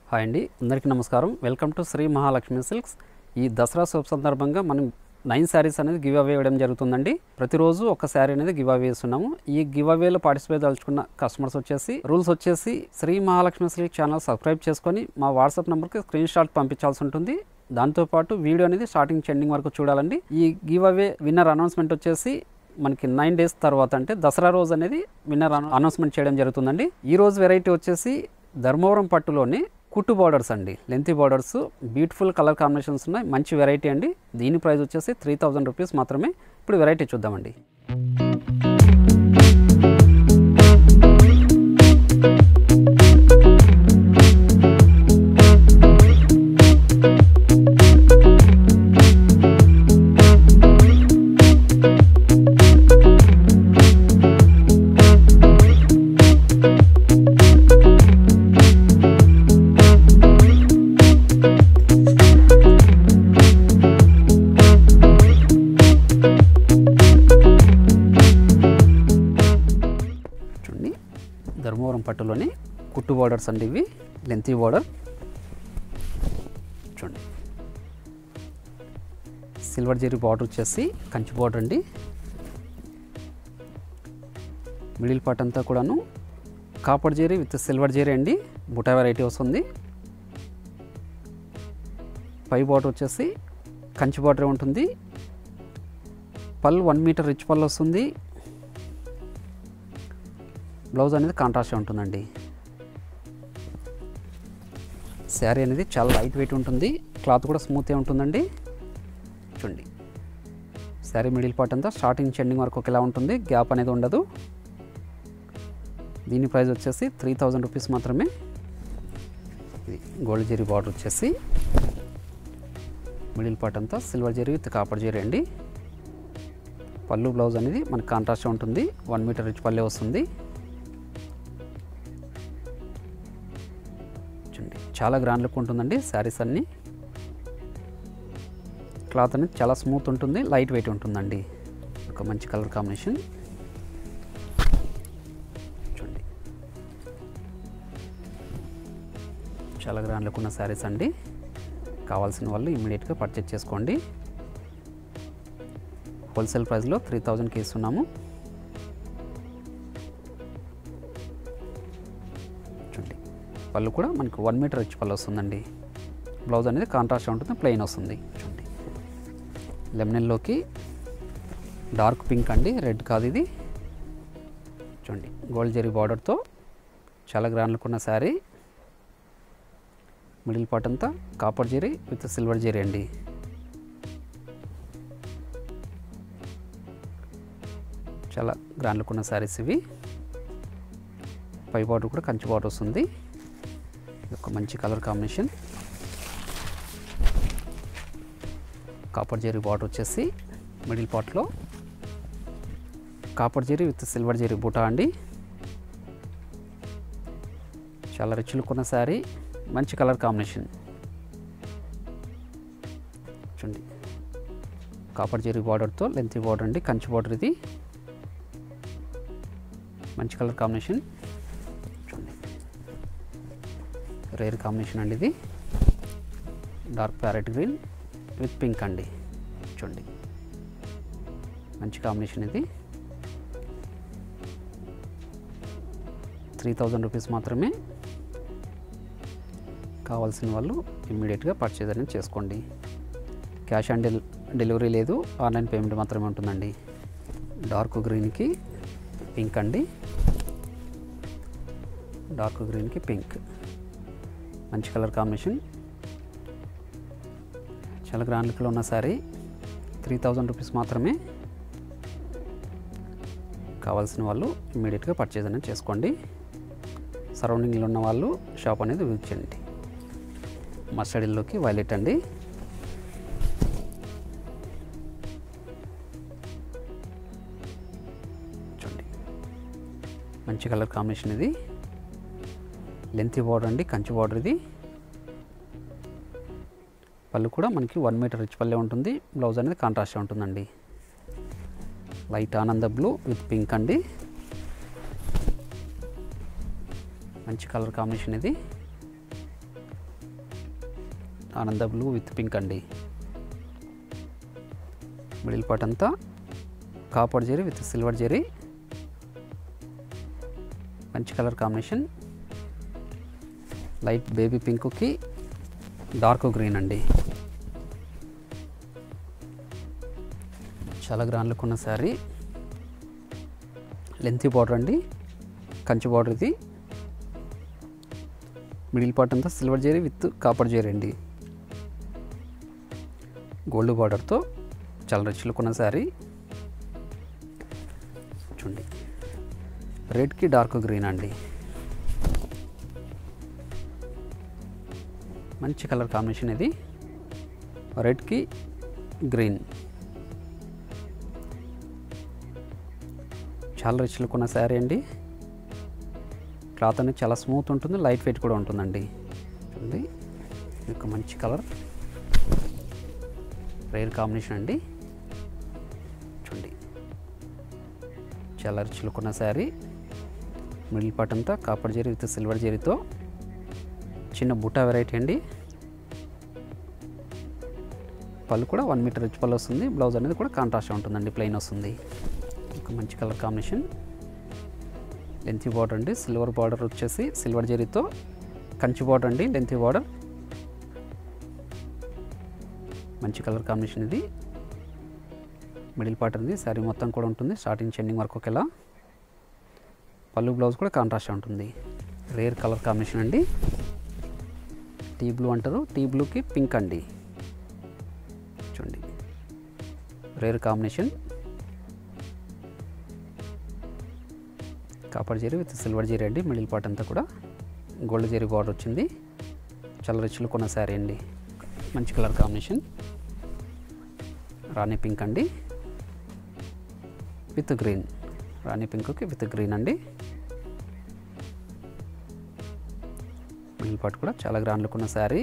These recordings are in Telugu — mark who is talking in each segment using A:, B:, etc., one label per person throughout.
A: హాయ్ అండి అందరికీ నమస్కారం welcome to Sri Mahalakshmi silks ఈ దసరా శుభ సందర్భంగా మనం నైన్ శారీస్ అనేది గివ్ అవే ఇవ్వడం జరుగుతుందండి ప్రతిరోజు ఒక శారీ అనేది గివ్ అవే ఇస్తున్నాము ఈ గివ్ అవేలో పార్టిసిపేట్ దలుచుకున్న కస్టమర్స్ వచ్చేసి రూల్స్ వచ్చేసి Sri Mahalakshmi silk channel subscribe చేసుకొని మా వాట్సాప్ నెంబర్కి స్క్రీన్ షాట్ పంపించాల్సి ఉంటుంది దాంతోపాటు వీడియో అనేది స్టార్టింగ్ ఎండింగ్ వరకు చూడాలండి ఈ గివ్ అవే విన్నర్ అనౌన్స్మెంట్ వచ్చేసి మనకి నైన్ డేస్ తర్వాత అంటే దసరా రోజు అనేది విన్నర్ అనౌన్స్మెంట్ చేయడం జరుగుతుందండి ఈ రోజు వెరైటీ వచ్చేసి ధర్మవరం పట్టులోని కుట్టు బార్డర్స్ అండి lengthy borders beautiful colour combinations ఉన్నాయి మంచి వెరైటీ అండి దీని ప్రైస్ వచ్చేసి త్రీ థౌజండ్ రూపీస్ మాత్రమే ఇప్పుడు వెరైటీ చూద్దామండి చూడండి ధర్మవరం పట్టులోని కుట్టు బార్డర్స్ అండి ఇవి లెంతీ బార్డర్ చూడండి సిల్వర్ జెరీ బార్డర్ వచ్చేసి కంచి బార్డర్ అండి మిడిల్ పార్ట్ అంతా కూడాను copper zari with silver zari అండి బుటా వెరైటీ వస్తుంది పై బార్డర్ వచ్చేసి కంచి బార్డర్ ఉంటుంది పల్ వన్ మీటర్ రిచ్ పల్ వస్తుంది బ్లౌజ్ అనేది కాంట్రాస్ట్ ఉంటుందండి శారీ అనేది చాలా లైట్ వెయిట్ ఉంటుంది క్లాత్ కూడా స్మూత్గా ఉంటుందండి చూడండి శారీ మిడిల్ పార్ట్ అంతా స్టార్టింగ్ చెండింగ్ వరకు ఒకేలా ఉంటుంది గ్యాప్ అనేది ఉండదు దీని ప్రైస్ వచ్చేసి త్రీ థౌజండ్ రూపీస్ మాత్రమే ఇది గోల్డ్ జెరీ బార్డర్ వచ్చేసి మిడిల్ పార్ట్ అంతా silver zari with copper zari అండి పళ్ళు బ్లౌజ్ అనేది మనకి కాంట్రాస్ట్ ఉంటుంది వన్ మీటర్ రిచ్ పల్లె వస్తుంది చూడండి చాలా గ్రాండ్ లుక్ ఉంటుందండి శారీస్ అన్నీ క్లాత్ అనేది చాలా స్మూత్ ఉంటుంది లైట్ వెయిట్ ఉంటుందండి ఒక మంచి కలర్ కాంబినేషన్ చూడండి చాలా గ్రాండ్ లుక్ ఉన్న శారీస్ అండి కావాల్సిన వాళ్ళు ఇమీడియట్గా పర్చేజ్ చేసుకోండి హోల్సేల్ ప్రైస్లో త్రీ థౌజండ్కి ఇస్తున్నాము చూడండి పళ్ళు కూడా మనకి వన్ మీటర్ రిచ్ పళ్ళు వస్తుందండి బ్లౌజ్ అనేది కాంట్రాస్ట్ ఉంటుంది ప్లెయిన్ వస్తుంది చూడండి లెమనెల్లోకి డార్క్ పింక్ అండి రెడ్ కాదు ఇది చూడండి గోల్డ్ జెరీ బార్డర్తో చాలా గ్రాండ్ ఉన్న శారీ మిడిల్ పార్ట్ అంతా copper zari with silver zari అండి చాలా గ్రాండ్ లుక్ ఉన్న శారీస్ ఇవి పై బార్డర్ కూడా కంచి బార్డర్ వస్తుంది ఇది ఒక మంచి colour combination copper zari border వచ్చేసి మిడిల్ పార్ట్లో copper zari with silver zari బూటా అండి చాలా రిచ్ లుక్ ఉన్న శారీ మంచి కలర్ కాంబినేషన్ చూడండి కాపర్ జెరీ బార్డర్తో లెంతీ బార్డర్ అండి కంచి బార్డర్ ఇది మంచి కలర్ కాంబినేషన్ చూడండి రేర్ కాంబినేషన్ అండి ఇది dark parrot green with pink అండి చూడండి మంచి కాంబినేషన్ ఇది త్రీ థౌజండ్ రూపీస్ మాత్రమే కావాల్సిన వాళ్ళు ఇమ్మీడియట్గా పర్చేజ్ అనేది చేసుకోండి క్యాష్ ఆన్ డెల్ డెలివరీ లేదు ఆన్లైన్ పేమెంట్ మాత్రమే ఉంటుందండి డార్క్ గ్రీన్కి పింక్ అండి డార్క్ గ్రీన్కి పింక్ మంచి కలర్ కాంబినేషన్ చాలా గ్రాండ్ లుక్లో ఉన్న శారీ త్రీ థౌజండ్ రూపీస్ మాత్రమే కావాల్సిన వాళ్ళు ఇమ్మీడియట్గా పర్చేజ్ అనేది చేసుకోండి సరౌండింగ్లో ఉన్న వాళ్ళు షాప్ అనేది విజిట్ చేయండి మస్టర్డ్ ఇల్లోకి వైలెట్ అండి చూడండి మంచి కలర్ కాంబినేషన్ ఇది లెంతీ బార్డర్ అండి కంచి బార్డర్ ఇది పళ్ళు కూడా మనకి వన్ మీటర్ రిచ్ పల్లె ఉంటుంది బ్లౌజ్ అనేది కాంట్రాస్ట్ ఉంటుందండి లైట్ ఆనంద బ్లూ విత్ పింక్ అండి మంచి కలర్ కాంబినేషన్ ఇది ఆనంద బ్లూ విత్ పింక్ అండి మిడిల్ పార్ట్ అంతా copper zari with silver zari మంచి కలర్ కాంబినేషన్ లైట్ బేబీ పింక్కి డార్క్ గ్రీన్ అండి చాలా గ్రాండ్లకు ఉన్న శారీ లెంతీ బార్డర్ అండి కంచి బార్డర్ ఇది మిడిల్ పార్ట్ అంతా silver zari with copper zari అండి గోల్డ్ బార్డర్తో చాలా రిచ్ లుక్ ఉన్న శారీ చూడండి రెడ్కి డార్క్ గ్రీన్ అండి మంచి కలర్ కాంబినేషన్ ఇది రెడ్కి గ్రీన్ చాలా రిచ్ లుక్ ఉన్న శారీ అండి క్లాత్ అనేది చాలా స్మూత్ ఉంటుంది లైట్ వెయిట్ కూడా ఉంటుందండి చూడండి ఇది ఒక మంచి కలర్ రేర్ కాంబినేషన్ అండి చూడండి చాలా రిచ్ లుక్ ఉన్న శారీ మిడిల్ పార్ట్ అంతా కాపర్ జరీ విత్ సిల్వర్ జరీతో చిన్న బుటా వెరైటీ అండి పళ్ళు కూడా వన్ మీటర్ రిచ్ పళ్ళు వస్తుంది బ్లౌజ్ అనేది కూడా కాంట్రాస్ట్ ఉంటుందండి ప్లెయిన్ వస్తుంది ఒక మంచి కలర్ కాంబినేషన్ లెంతీ బార్డర్ అండి సిల్వర్ బార్డర్ వచ్చేసి సిల్వర్ జరీతో కంచి బార్డర్ అండి లెంతీ బార్డర్ మంచి కలర్ కాంబినేషన్ ఇది మిడిల్ పార్ట్ ఉంది శారీ మొత్తం కూడా ఉంటుంది స్టార్టింగ్ చెండింగ్ వరకు ఒకేలా పళ్ళు బ్లౌజ్ కూడా కాంట్రాస్ట్ ఉంటుంది రేర్ కలర్ కాంబినేషన్ అండి టీ బ్లూ అంటారు టీ బ్లూకి పింక్ అండి చూడండి rare combination copper zari with silver zari అండి మిడిల్ పార్ట్ అంతా కూడా గోల్డ్ జరీ బార్డర్ వచ్చింది చాలా రిచ్లు కొన్న శారీ అండి మంచి కలర్ కాంబినేషన్ రాణి పింక్ అండి విత్ గ్రీన్ రాణి పింక్కి విత్ గ్రీన్ అండి మిడిల్ పార్ట్ కూడా చాలా గ్రాండ్ లుక్ ఉన్న శారీ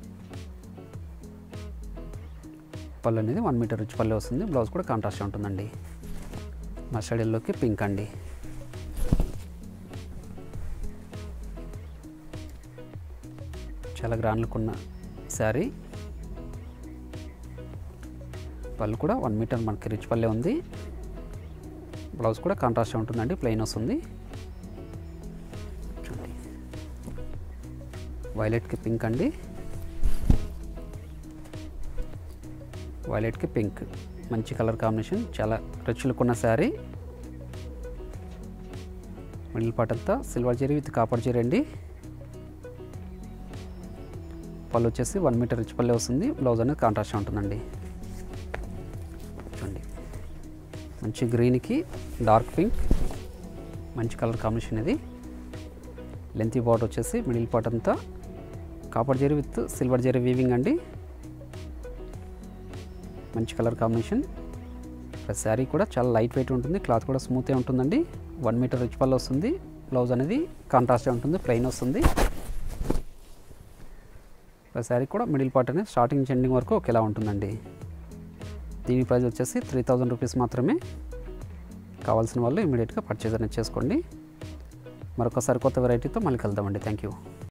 A: పళ్ళు అనేది వన్ మీటర్ రిచ్ పళ్ళు వస్తుంది బ్లౌజ్ కూడా కాంట్రాస్ట్ ఉంటుందండి మస్టర్డ్ ఎల్లోకి పింక్ అండి చాలా గ్రాండ్ లుక్ ఉన్న శారీ పళ్ళు కూడా వన్ మీటర్ మనకి రిచ్ పల్లె ఉంది బ్లౌజ్ కూడా కాంట్రాస్ట్ ఉంటుందండి ప్లెయిన్ వస్తుంది చూడండి వైలెట్కి పింక్ అండి వైలెట్కి పింక్ మంచి కలర్ కాంబినేషన్ చాలా రిచ్ లుక్ ఉన్న శారీ మిడిల్ పార్ట్ అంతా silver zari with copper zari అండి పళ్ళు వచ్చేసి వన్ మీటర్ రిచ్ పల్లె వస్తుంది బ్లౌజ్ అనేది కాంట్రాస్ట్ ఉంటుందండి చూడండి మంచి గ్రీన్కి డార్క్ పింక్ మంచి కలర్ కాంబినేషన్ ఇది లెంతీ బార్డర్ వచ్చేసి మిడిల్ పార్ట్ అంతా copper zari with silver zari weaving అండి మంచి కలర్ కాంబినేషన్ ప్లస్ శారీ కూడా చాలా లైట్ వెయిట్ ఉంటుంది క్లాత్ కూడా స్మూత్గా ఉంటుందండి వన్ మీటర్ రిచ్ పళ్ళు వస్తుంది బ్లౌజ్ అనేది కాంట్రాస్ట్గా ఉంటుంది ప్లెయిన్ వస్తుంది ప్లస్ శారీ కూడా మిడిల్ పార్ట్ అనేది స్టార్టింగ్ ఎండింగ్ వరకు ఒకేలా ఉంటుందండి దీని ప్రైస్ వచ్చేసి త్రీ థౌజండ్ రూపీస్ మాత్రమే కావాల్సిన వాళ్ళు ఇమీడియట్గా పర్చేజ్ అనేది చేసుకోండి మరొక సరికొత్త వెరైటీతో మళ్ళీ కలుద్దామండి థ్యాంక్ యూ